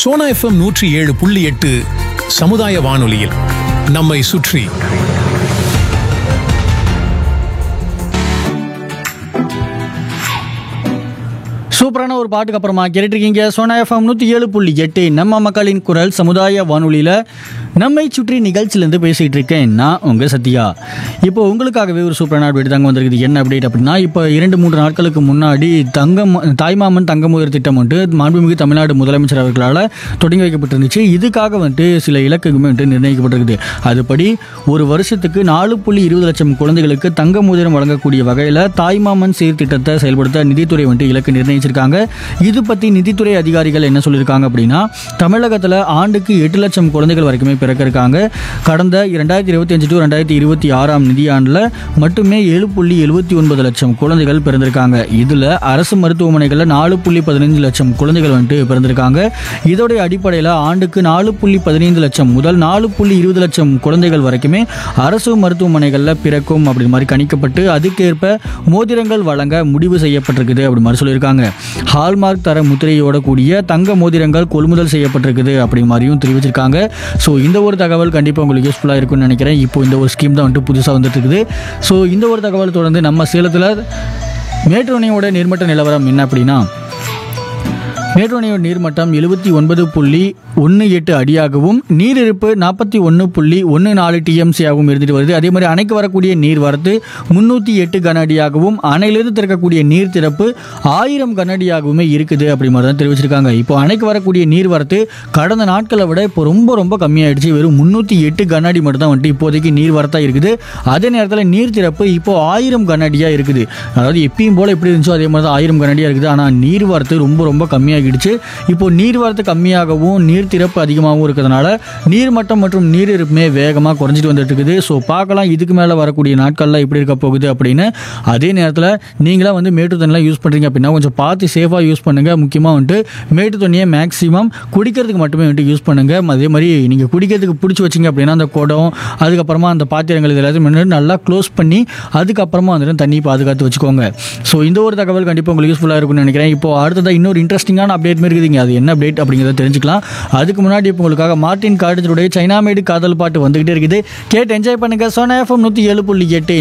Sona FM நூற்றி ஏழு புள்ளி எட்டு சமுதாய வானொலியில் நம்மை சுற்றி சூப்பரான ஒரு பாட்டுக்கு அப்புறமா கேட்டுருக்கீங்க சோனா எஃப்எம் நூற்றி ஏழு புள்ளி எட்டு நம்ம மக்களின் குரல் சமுதாய வானொலியில் நம்மை சுற்றி நிகழ்ச்சியிலேருந்து பேசிகிட்டு இருக்கேன் நான் உங்கள் சத்யா இப்போ உங்களுக்காகவே ஒரு சூப்பரான அப்டேட் தாங்க வந்திருக்குது என்ன அப்டேட் அப்படின்னா இப்போ இரண்டு மூன்று நாட்களுக்கு முன்னாடி தங்கம் தாய்மாமன் தங்கமுயர் திட்டம் வந்துட்டு மாண்புமிகு தமிழ்நாடு முதலமைச்சர் அவர்களால் தொடங்கி வைக்கப்பட்டிருந்துச்சு இதுக்காக வந்துட்டு சில இலக்குமே வந்துட்டு நிர்ணயிக்கப்பட்டிருக்குது அதுபடி ஒரு வருஷத்துக்கு நாலு புள்ளி இருபது லட்சம் குழந்தைகளுக்கு தங்க மோதிரம் வழங்கக்கூடிய வகையில் தாய்மாமன் சீர்திட்டத்தை செயல்படுத்த நிதித்துறை வந்துட்டு இலக்கு நிர்ணயிச்சிருக்காங்க இது பற்றி நிதித்துறை அதிகாரிகள் என்ன சொல்லியிருக்காங்க அப்படின்னா தமிழகத்தில் ஆண்டுக்கு எட்டு லட்சம் குழந்தைகள் வரைக்குமே பிறக்க இருக்காங்க கடந்த இரண்டாயிரத்தி இருபத்தி அஞ்சு டு ரெண்டாயிரத்தி இருபத்தி ஆறாம் நிதியாண்டில் மட்டுமே ஏழு புள்ளி எழுபத்தி ஒன்பது லட்சம் குழந்தைகள் பிறந்திருக்காங்க இதில் அரசு மருத்துவமனைகளில் நாலு புள்ளி பதினைந்து லட்சம் குழந்தைகள் வந்துட்டு பிறந்திருக்காங்க இதோடைய அடிப்படையில் ஆண்டுக்கு நாலு புள்ளி பதினைந்து லட்சம் முதல் நாலு புள்ளி இருபது லட்சம் குழந்தைகள் வரைக்குமே அரசு மருத்துவமனைகளில் பிறக்கும் அப்படி மாதிரி கணிக்கப்பட்டு அதுக்கேற்ப மோதிரங்கள் வழங்க முடிவு செய்யப்பட்டிருக்குது அப்படி மாதிரி சொல்லியிருக்காங்க ஹால்மார்க் தர முத்திரையோட கூடிய தங்க மோதிரங்கள் கொள்முதல் செய்யப்பட்டிருக்குது அப்படி மாதிரியும் தெரிவிச்சிருக்காங்க ஸோ இந்த ஒரு தகவல் கண்டிப்பாக உங்களுக்கு யூஸ்ஃபுல்லாக இருக்கும்னு நினைக்கிறேன் இப்போ இந்த ஒரு ஸ்கீம் தான் வந்துட்டு புதுசாக வந்துட்டு இருக்குது ஸோ இந்த ஒரு தகவல் தொடர்ந்து நம்ம சேலத்தில் மேட்டூர் அணையோட நீர்மட்ட நிலவரம் என்ன அப்படின்னா மேட்டூர் அணையோட நீர்மட்டம் எழுபத்தி ஒன்பது புள்ளி ஒன்று எட்டு அடியாகவும் நீரிருப்பு நாற்பத்தி ஒன்று புள்ளி ஒன்று நாலு டிஎம்சியாகவும் இருந்துட்டு வருது அதே மாதிரி அணைக்கு வரக்கூடிய நீர் வரத்து முந்நூற்றி எட்டு கன அடியாகவும் அணையிலிருந்து திறக்கக்கூடிய நீர் திறப்பு ஆயிரம் கன அடியாகவுமே இருக்குது அப்படி மாதிரி தான் தெரிவிச்சிருக்காங்க இப்போ அணைக்கு வரக்கூடிய நீர் வரத்து கடந்த நாட்களை விட இப்போ ரொம்ப ரொம்ப கம்மியாயிடுச்சு வெறும் முந்நூற்றி எட்டு கன அடி மட்டும் தான் வந்துட்டு இப்போதைக்கு நீர் வரத்தா இருக்குது அதே நேரத்தில் நீர் திறப்பு இப்போ ஆயிரம் கன அடியாக இருக்குது அதாவது எப்பயும் போல் எப்படி இருந்துச்சோ அதே மாதிரி தான் ஆயிரம் கன அடியாக இருக்குது ஆனால் நீர் வரத்து ரொம்ப ரொம்ப கம்மியாகிடுச்சு இப்போ நீர் வரத்து கம்மியாகவும் நீர் திறப்பு அதிகமாகவும் இருக்கிறதுனால நீர்மட்டம் மற்றும் நீர் இருப்புமே வேகமாக குறைஞ்சிட்டு வந்துட்டு இருக்குது ஸோ பார்க்கலாம் இதுக்கு மேலே வரக்கூடிய நாட்கள்லாம் எப்படி இருக்க போகுது அப்படின்னு அதே நேரத்தில் நீங்களாம் வந்து மேட்டு தண்ணிலாம் யூஸ் பண்ணுறீங்க அப்படின்னா கொஞ்சம் பார்த்து சேஃபாக யூஸ் பண்ணுங்கள் முக்கியமாக வந்துட்டு மேட்டு தண்ணியை மேக்ஸிமம் குடிக்கிறதுக்கு மட்டுமே வந்துட்டு யூஸ் பண்ணுங்கள் அதே மாதிரி நீங்கள் குடிக்கிறதுக்கு பிடிச்சி வச்சிங்க அப்படின்னா அந்த குடம் அதுக்கப்புறமா அந்த பாத்திரங்கள் இது எல்லாத்தையும் வந்துட்டு நல்லா க்ளோஸ் பண்ணி அதுக்கப்புறமா வந்துட்டு தண்ணி பாதுகாத்து வச்சுக்கோங்க ஸோ இந்த ஒரு தகவல் கண்டிப்பாக உங்களுக்கு யூஸ்ஃபுல்லாக இருக்கும்னு நினைக்கிறேன் இப்போ அடுத்ததாக இன்னொரு இன்ட்ரெஸ்டிங்கான அப்டேட் மாதிரி இருக்குதுங்க அது என்ன அப்டேட் அப்படிங்கிறத தெரிஞ்சுக்கலாம் அதுக்கு முன்னாடி இப்போ உங்களுக்காக மார்ட்டின் கார்டனுடைய சைனா மேடு காதல் பாட்டு வந்துகிட்டே இருக்குது கேட்டு என்ஜாய் பண்ணுங்க சோனா எஃப்எம் நூற்றி ஏழு புள்ளி எட்டு